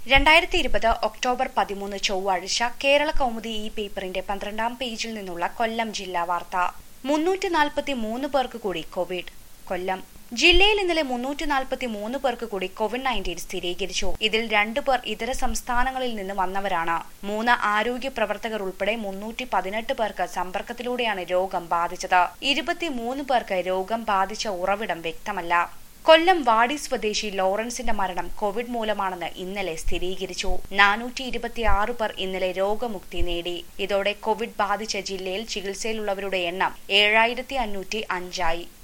രണ്ടായിരത്തി ഇരുപത് ഒക്ടോബർ പതിമൂന്ന് ചൊവ്വാഴ്ച കേരള കൗമുദി ഈ പേപ്പറിന്റെ പന്ത്രണ്ടാം പേജിൽ നിന്നുള്ള കൊല്ലം ജില്ലാ വാർത്ത മുന്നൂറ്റി നാൽപ്പത്തി മൂന്ന് പേർക്ക് കൂടി കോവിഡ് കൊല്ലം ജില്ലയിൽ ഇന്നലെ മുന്നൂറ്റി നാൽപ്പത്തി മൂന്ന് പേർക്ക് കൂടി കോവിഡ് നയൻറ്റീൻ സ്ഥിരീകരിച്ചു ഇതിൽ രണ്ടു പേർ ഇതര സംസ്ഥാനങ്ങളിൽ നിന്ന് വന്നവരാണ് മൂന്ന് ആരോഗ്യ പ്രവർത്തകർ ഉൾപ്പെടെ മുന്നൂറ്റി പതിനെട്ട് പേർക്ക് സമ്പർക്കത്തിലൂടെയാണ് രോഗം ബാധിച്ചത് ഇരുപത്തിമൂന്ന് പേർക്ക് രോഗം ബാധിച്ച ഉറവിടം വ്യക്തമല്ല കൊല്ലം വാടി സ്വദേശി ലോറൻസിന്റെ മരണം കോവിഡ് മൂലമാണെന്ന് ഇന്നലെ സ്ഥിരീകരിച്ചു നാനൂറ്റി ഇരുപത്തിയാറ് പേർ ഇന്നലെ രോഗമുക്തി നേടി ഇതോടെ കോവിഡ് ബാധിച്ച ജില്ലയിൽ ചികിത്സയിലുള്ളവരുടെ എണ്ണം ഏഴായിരത്തി അഞ്ഞൂറ്റി അഞ്ചായി